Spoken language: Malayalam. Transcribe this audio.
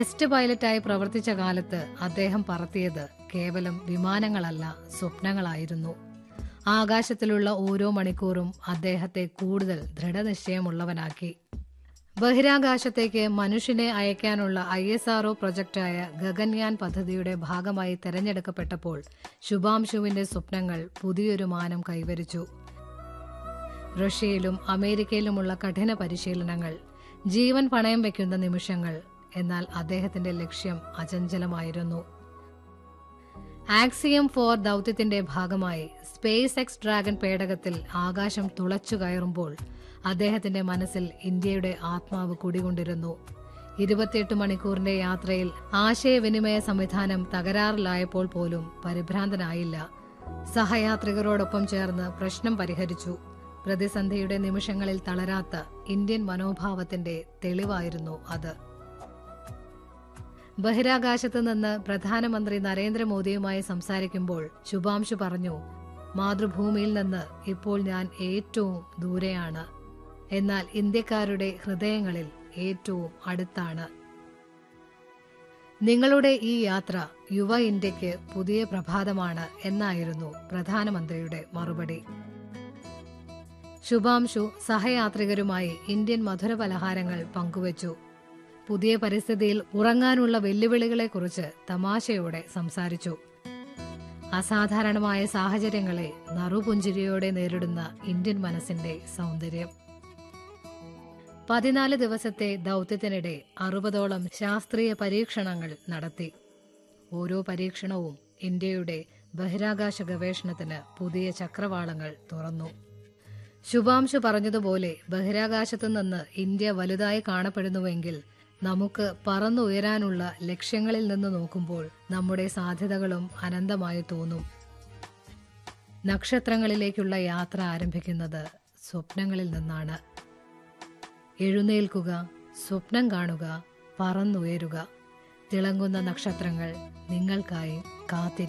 ടെസ്റ്റ് പൈലറ്റായി പ്രവർത്തിച്ച കാലത്ത് അദ്ദേഹം പറത്തിയത് കേവലം വിമാനങ്ങളല്ല സ്വപ്നങ്ങളായിരുന്നു ആകാശത്തിലുള്ള ഓരോ മണിക്കൂറും അദ്ദേഹത്തെ കൂടുതൽ ദൃഢനിശ്ചയമുള്ളവനാക്കി ബഹിരാകാശത്തേക്ക് മനുഷ്യനെ അയക്കാനുള്ള ഐ എസ് ആർഒ പ്രൊജക്റ്റായ ഗഗൻയാൻ പദ്ധതിയുടെ ഭാഗമായി തെരഞ്ഞെടുക്കപ്പെട്ടപ്പോൾ ശുഭാംശുവിന്റെ സ്വപ്നങ്ങൾ പുതിയൊരു മാനം കൈവരിച്ചു റഷ്യയിലും അമേരിക്കയിലുമുള്ള കഠിന പരിശീലനങ്ങൾ ജീവൻ പണയം വയ്ക്കുന്ന നിമിഷങ്ങൾ എന്നാൽ അദ്ദേഹത്തിന്റെ ലക്ഷ്യം അചഞ്ചലമായിരുന്നു ആക്സിയം ഫോർ ദൗത്യത്തിന്റെ ഭാഗമായി സ്പേസ് എക്സ് ഡ്രാഗൺ പേടകത്തിൽ ആകാശം തുളച്ചു കയറുമ്പോൾ അദ്ദേഹത്തിന്റെ മനസ്സിൽ ഇന്ത്യയുടെ ആത്മാവ് കുടികൊണ്ടിരുന്നു ഇരുപത്തിയെട്ട് മണിക്കൂറിന്റെ യാത്രയിൽ ആശയവിനിമയ സംവിധാനം തകരാറിലായപ്പോൾ പോലും പരിഭ്രാന്തനായില്ല സഹയാത്രികരോടൊപ്പം ചേർന്ന് പ്രശ്നം പരിഹരിച്ചു പ്രതിസന്ധിയുടെ നിമിഷങ്ങളിൽ തളരാത്ത ഇന്ത്യൻ മനോഭാവത്തിന്റെ തെളിവായിരുന്നു അത് ബഹിരാകാശത്ത് നിന്ന് പ്രധാനമന്ത്രി നരേന്ദ്രമോദിയുമായി സംസാരിക്കുമ്പോൾ ശുഭാംശു പറഞ്ഞു മാതൃഭൂമിയിൽ നിന്ന് ഇപ്പോൾ ഞാൻ ഏറ്റവും ദൂരെയാണ് എന്നാൽ ഇന്ത്യക്കാരുടെ ഹൃദയങ്ങളിൽ ഏറ്റവും അടുത്താണ് നിങ്ങളുടെ ഈ യാത്ര യുവ ഇന്ത്യക്ക് പുതിയ പ്രഭാതമാണ് എന്നായിരുന്നു പ്രധാനമന്ത്രിയുടെ മറുപടി ശുഭാംശു സഹയാത്രികരുമായി ഇന്ത്യൻ മധുര പലഹാരങ്ങൾ പങ്കുവച്ചു പുതിയ പരിസ്ഥിതിയിൽ ഉറങ്ങാനുള്ള വെല്ലുവിളികളെക്കുറിച്ച് തമാശയോടെ സംസാരിച്ചു അസാധാരണമായ സാഹചര്യങ്ങളെ നറുപുഞ്ചിരിയോടെ നേരിടുന്ന ഇന്ത്യൻ മനസ്സിന്റെ സൗന്ദര്യം പതിനാല് ദിവസത്തെ ദൗത്യത്തിനിടെ അറുപതോളം ശാസ്ത്രീയ പരീക്ഷണങ്ങൾ നടത്തി ഓരോ പരീക്ഷണവും ഇന്ത്യയുടെ ബഹിരാകാശ ഗവേഷണത്തിന് പുതിയ ചക്രവാളങ്ങൾ തുറന്നു ശുഭാംശു പറഞ്ഞതുപോലെ ബഹിരാകാശത്തു നിന്ന് ഇന്ത്യ വലുതായി കാണപ്പെടുന്നുവെങ്കിൽ നമുക്ക് പറന്നുയരാനുള്ള ലക്ഷ്യങ്ങളിൽ നിന്ന് നോക്കുമ്പോൾ നമ്മുടെ സാധ്യതകളും അനന്തമായി തോന്നും നക്ഷത്രങ്ങളിലേക്കുള്ള യാത്ര ആരംഭിക്കുന്നത് സ്വപ്നങ്ങളിൽ നിന്നാണ് എഴുന്നേൽക്കുക സ്വപ്നം കാണുക പറന്നുയരുക തിളങ്ങുന്ന നക്ഷത്രങ്ങൾ നിങ്ങൾക്കായി കാത്തിരിക്കും